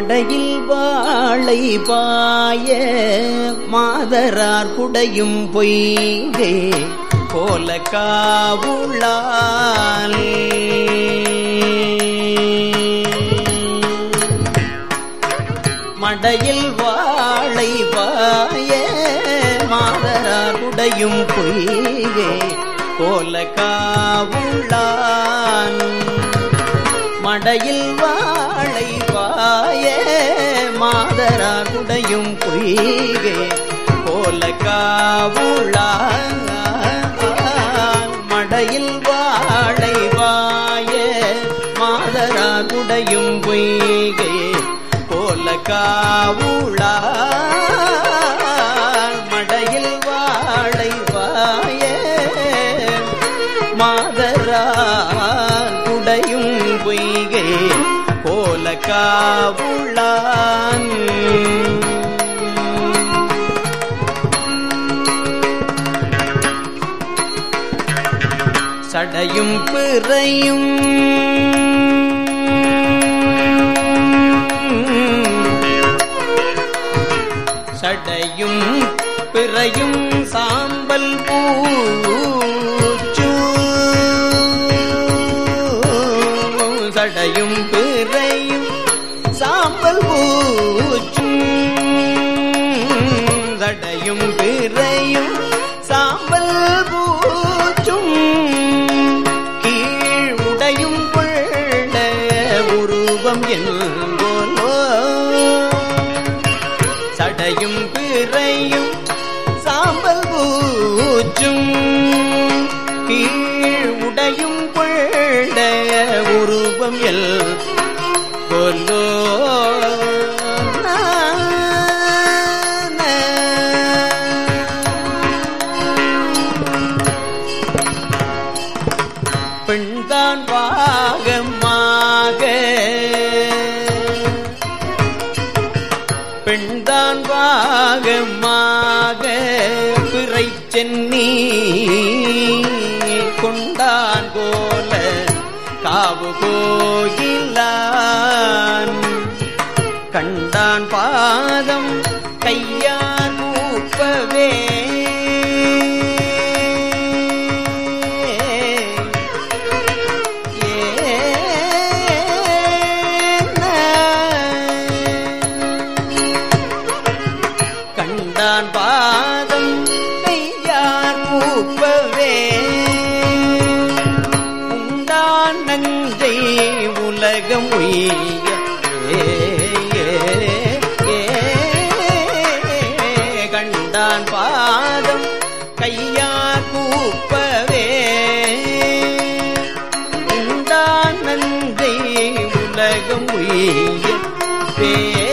மடையில் வாழை பாய மாதரார் குடையும் பொய்கே போல காவுளால் மடையில் வாழை பாய மாதரார் குடையும் பொய்கே போல காவுளான் மடையில் வாழை வாய மாதரா குடையும் பொய்கே போல காவுளா மடையில் வாழை வாய மாதரா குடையும் பொய்கே போல காவுளா மடையில் வாழை வாய மாதரார் குடையும் பொய்கே போல காவுளான் சடையும் பிறையும் சடையும் பிறையும் சாம்பல் பூச்சு சடையும் பிறையும் சாம்பல் பூச்சும் சடையும் பிறையும் சாம்பல் பூச்சும் கீழ் உடையும் கொள்ள உருவம் என்போலோ சடையும் பிறையும் சாம்பல் பூச்சும் கீழ் உடையும் கொள்ள உருவம் எல் கொல்லோ பெண்தான் பாகமாக பெண்தான் பாகமாக பிறை சென்னி கொண்டான் போல காவு கோயிலான் கண்டான் பாதம் கையான் மூப்பவே கண்டான் பாதம் கையார் மூப்பவே உண்டான் நஞ்சை உலகம் உய்ய ஏ, ஏ, ஏ, கண்டான் பாதம் கையார் கூப்பவே உண்டான் நஞ்சை உலகம் உய்ய